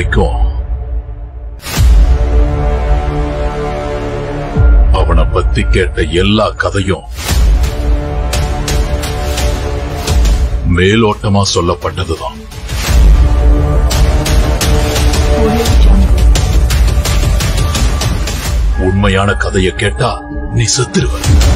வரைக்கும் அவனை பத்தி கேட்ட எல்லா கதையும் மேலோட்டமா சொல்லப்பட்டதுதான் உண்மையான கதையை கேட்டா நீ செத்துருவ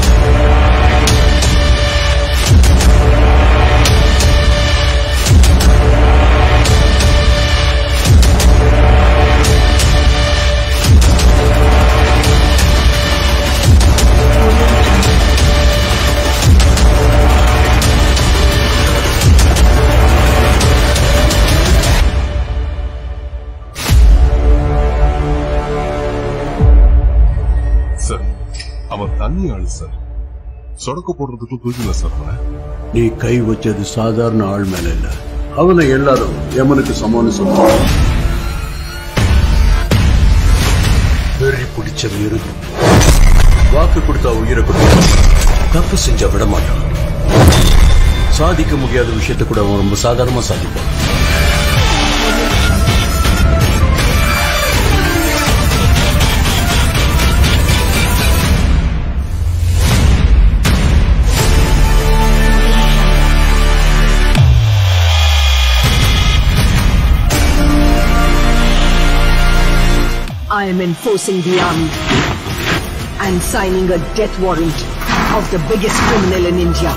சார் அவன் தண்ணி ஆளு சார் சொடக்கு போடுறதுக்கு தூக்கில சார் அவனை நீ கை வச்சது சாதாரண ஆள் மேல இல்ல அவனை எல்லாரும் யமனுக்கு சமானு சொல்லுவாங்க வெறி பிடிச்ச மிருகம் வாக்கு கொடுத்தா உயிரை கொடுப்பான் தப்பு செஞ்சா விட மாட்டான் சாதிக்க முடியாத விஷயத்தை கூட அவன் ரொம்ப சாதாரணமா சாதிப்பான் I am enforcing the army and signing a death warrant of the biggest criminal in India.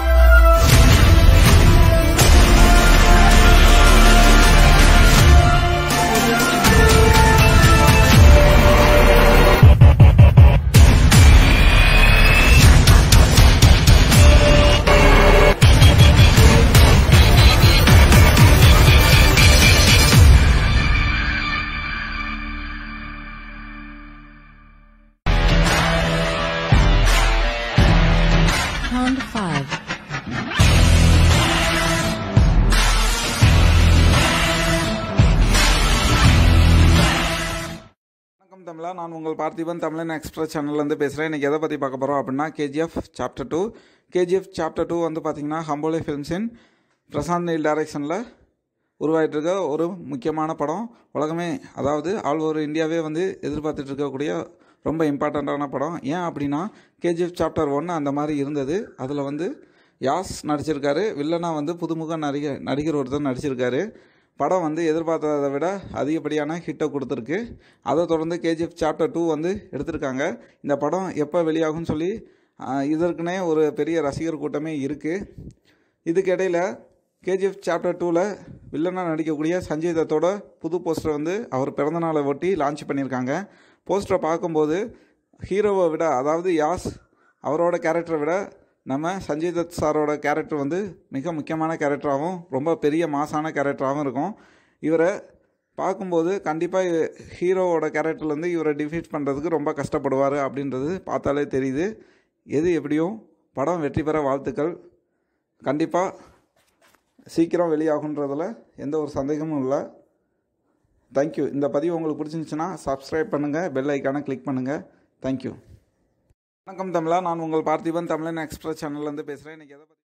Round five. வணக்கம் தமிழா நான் உங்கள் பார்த்திபன் தமிழன் எக்ஸ்பிரஸ் சேனல்லேருந்து பேசுகிறேன் இன்றைக்கி எதை பற்றி பார்க்க போகிறோம் அப்படின்னா KGF chapter two KGF chapter two வந்து பார்த்திங்கன்னா ஹம்போலே ஃபிலிம்ஸின் பிரசாந்த் நீல் டைரக்ஷனில் உருவாகிட்டு இருக்க ஒரு முக்கியமான படம் உலகமே அதாவது ஆல் ஓவர் இந்தியாவே வந்து எதிர்பார்த்துட்டு இருக்கக்கூடிய ரொம்ப இம்பார்ட்டண்ட்டான படம் ஏன் அப்படின்னா கேஜிஎஃப் சாப்டர் ஒன்று அந்த மாதிரி இருந்தது அதில் வந்து யாஸ் நடிச்சிருக்காரு வில்லனா வந்து புதுமுக நடிகர் நடிகர் ஒருத்தர் நடிச்சிருக்காரு படம் வந்து எதிர்பார்த்ததை விட அதிகப்படியான ஹிட்டை கொடுத்துருக்கு அதை தொடர்ந்து கேஜிஎஃப் சாப்டர் டூ வந்து எடுத்திருக்காங்க இந்த படம் எப்போ வெளியாகும்னு சொல்லி ஆஹ், இதற்குனே ஒரு பெரிய ரசிகர் கூட்டமே இருக்குது இதுக்கு இடையில் கேஜிஎஃப் சாப்டர் டூவில் வில்லனாக நடிக்கக்கூடிய சஞ்சய் தத்தோட புது போஸ்டர் வந்து அவர் பிறந்தநாளை ஒட்டி லான்ச் பண்ணியிருக்காங்க போஸ்டரை பார்க்கும்போது ஹீரோவை விட அதாவது யாஸ் அவரோட கேரக்டரை விட நம்ம சஞ்சய் தத் சாரோட கேரக்டர் வந்து மிக முக்கியமான கேரக்டராகவும் ரொம்ப பெரிய மாசான கேரக்டராகவும் இருக்கும் இவரை பார்க்கும்போது கண்டிப்பாக ஹீரோவோட கேரக்டர்லேருந்து இவரை டிஃபீட் பண்ணுறதுக்கு ரொம்ப கஷ்டப்படுவார் அப்படின்றது பார்த்தாலே தெரியுது எது எப்படியும் படம் வெற்றி பெற வாழ்த்துக்கள் கண்டிப்பாக சீக்கிரம் வெளியாகுன்றதில் எந்த ஒரு சந்தேகமும் இல்லை தேங்க்யூ இந்த பதிவு உங்களுக்கு பிடிச்சிருந்துச்சுன்னா சப்ஸ்கிரைப் பண்ணுங்கள் பெல் ஐக்கானை கிளிக் பண்ணுங்கள் தேங்க்யூ வணக்கம் தமிழா நான் உங்கள் பார்த்திபன் தமிழன் எக்ஸ்பிரஸ் சேனல்லேருந்து பேசுகிறேன் இன்றைக்கி எதை பற்றி